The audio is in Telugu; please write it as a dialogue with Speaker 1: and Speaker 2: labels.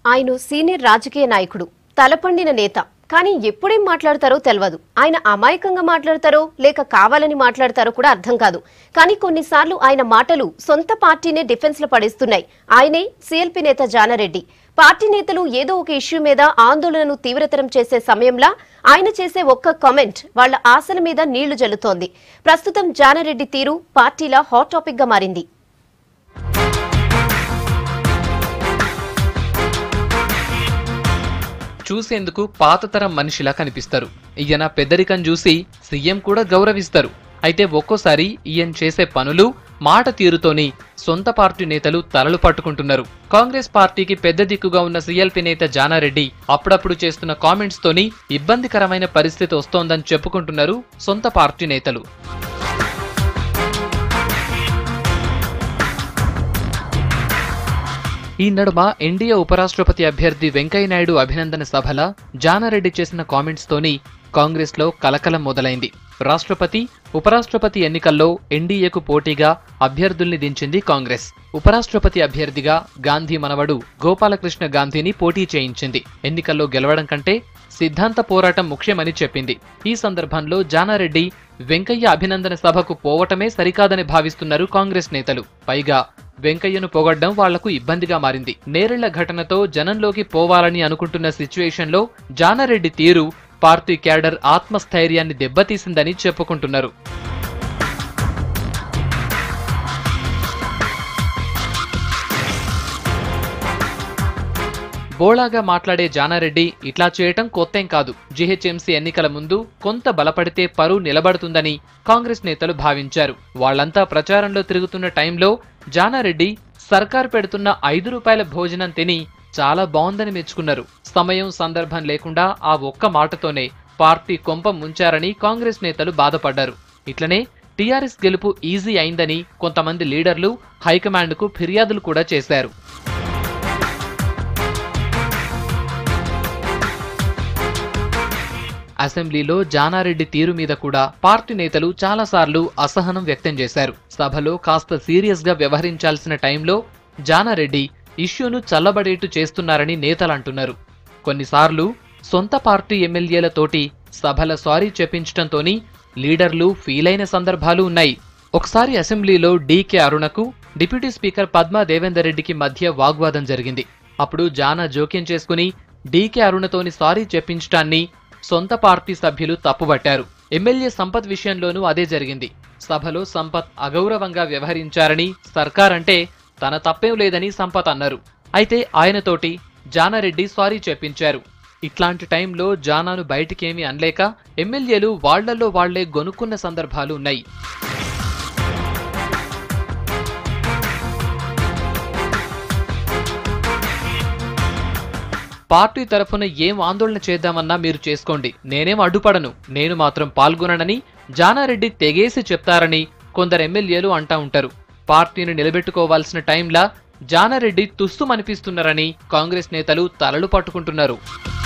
Speaker 1: ఆయన సీనియర్ రాజకీయ నాయకుడు తలపండిన నేత కానీ ఎప్పుడేం మాట్లాడతారో తెలియదు ఆయన అమాయకంగా మాట్లాడతారో లేక కావాలని మాట్లాడతారో కూడా అర్థం కాదు కానీ కొన్నిసార్లు ఆయన మాటలు సొంత పార్టీనే డిఫెన్స్ లో పడేస్తున్నాయి ఆయనే సీఎల్పీ నేత జానారెడ్డి పార్టీ నేతలు ఏదో ఒక ఇష్యూ మీద ఆందోళనను తీవ్రతరం చేసే సమయంలో ఆయన చేసే ఒక్క కామెంట్ వాళ్ళ ఆశల మీద నీళ్లు జల్లుతోంది ప్రస్తుతం జానారెడ్డి తీరు పార్టీల హాట్ టాపిక్ గా మారింది
Speaker 2: చూసేందుకు పాతతరం మనిషిలా కనిపిస్తారు ఈయన పెద్దరికం చూసి సీఎం కూడా గౌరవిస్తారు అయితే ఒక్కోసారి ఈయన చేసే పనులు మాట తీరుతోని సొంత పార్టీ నేతలు తలలు పట్టుకుంటున్నారు కాంగ్రెస్ పార్టీకి పెద్ద దిక్కుగా ఉన్న సీఎల్పీ నేత జానారెడ్డి అప్పుడప్పుడు చేస్తున్న కామెంట్స్ తోని ఇబ్బందికరమైన పరిస్థితి వస్తోందని చెప్పుకుంటున్నారు సొంత పార్టీ నేతలు ఈ నడుమ ఎన్డీఏ ఉపరాష్ట్రపతి అభ్యర్థి వెంకయ్యనాయుడు అభినందన సభల జానారెడ్డి చేసిన కామెంట్స్ తోని కాంగ్రెస్ లో కలకలం మొదలైంది రాష్ట్రపతి ఉపరాష్ట్రపతి ఎన్నికల్లో ఎన్డీఏకు పోటీగా అభ్యర్థుల్ని దించింది కాంగ్రెస్ ఉపరాష్ట్రపతి అభ్యర్థిగా గాంధీ మనవడు గోపాలకృష్ణ గాంధీని పోటీ చేయించింది ఎన్నికల్లో గెలవడం కంటే సిద్ధాంత పోరాటం ముఖ్యమని చెప్పింది ఈ సందర్భంలో జానారెడ్డి వెంకయ్య అభినందన సభకు పోవటమే సరికాదని భావిస్తున్నారు కాంగ్రెస్ నేతలు పైగా వెంకయ్యను పొగడ్డం వాళ్లకు ఇబ్బందిగా మారింది నేరెళ్ల ఘటనతో జనంలోకి పోవాలని అనుకుంటున్న సిచ్యువేషన్లో జానారెడ్డి తీరు పార్టీ క్యాడర్ ఆత్మస్థైర్యాన్ని దెబ్బతీసిందని చెప్పుకుంటున్నారు బోళాగా మాట్లాడే జానారెడ్డి ఇట్లా చేయటం కొత్తేం కాదు జీహెచ్ఎంసీ ఎన్నికల ముందు కొంత బలపడితే పరువు నిలబడుతుందని కాంగ్రెస్ నేతలు భావించారు వాళ్లంతా ప్రచారంలో తిరుగుతున్న టైంలో జానారెడ్డి సర్కార్ పెడుతున్న ఐదు రూపాయల భోజనం తిని చాలా బాగుందని మెచ్చుకున్నారు సమయం సందర్భం లేకుండా ఆ ఒక్క మాటతోనే పార్టీ కొంప ముంచారని కాంగ్రెస్ నేతలు బాధపడ్డారు ఇట్లనే టీఆర్ఎస్ గెలుపు ఈజీ అయిందని కొంతమంది లీడర్లు హైకమాండ్కు ఫిర్యాదులు కూడా చేశారు అసెంబ్లీలో జానారెడ్డి తీరు మీద కూడా పార్టీ నేతలు చాలాసార్లు అసహనం వ్యక్తం చేశారు సభలో కాస్త సీరియస్ గా వ్యవహరించాల్సిన టైంలో జానారెడ్డి ఇష్యూను చల్లబడేట్టు చేస్తున్నారని నేతలు అంటున్నారు కొన్నిసార్లు సొంత పార్టీ ఎమ్మెల్యేలతోటి సభల సారీ చెప్పించడంతోని లీడర్లు ఫీల్ అయిన సందర్భాలు ఉన్నాయి ఒకసారి అసెంబ్లీలో డీకే అరుణకు డిప్యూటీ స్పీకర్ పద్మా దేవేందర్ రెడ్డికి మధ్య వాగ్వాదం జరిగింది అప్పుడు జానా జోక్యం చేసుకుని డీకే అరుణతోని సారీ చెప్పించటాన్ని సొంత పార్టీ సభ్యులు తప్పుబట్టారు ఎమ్మెల్యే సంపత్ విషయంలోనూ అదే జరిగింది సభలో సంపత్ అగౌరవంగా వ్యవహరించారని సర్కార్ అంటే తన తప్పేం లేదని సంపత్ అన్నారు అయితే ఆయనతోటి జానారెడ్డి సారీ చెప్పించారు ఇట్లాంటి టైంలో జానాను బయటికేమీ అనలేక ఎమ్మెల్యేలు వాళ్లలో వాళ్లే గొనుక్కున్న సందర్భాలు ఉన్నాయి పార్టీ తరఫున ఏం ఆందోళన చేద్దామన్నా మీరు చేసుకోండి నేనేం అడ్డుపడను నేను మాత్రం పాల్గొననని జానారెడ్డి తెగేసి చెప్తారని కొందరు ఎమ్మెల్యేలు అంటా ఉంటారు పార్టీని నిలబెట్టుకోవాల్సిన టైంలా జానారెడ్డి తుస్సుమనిపిస్తున్నారని కాంగ్రెస్ నేతలు తలలు పట్టుకుంటున్నారు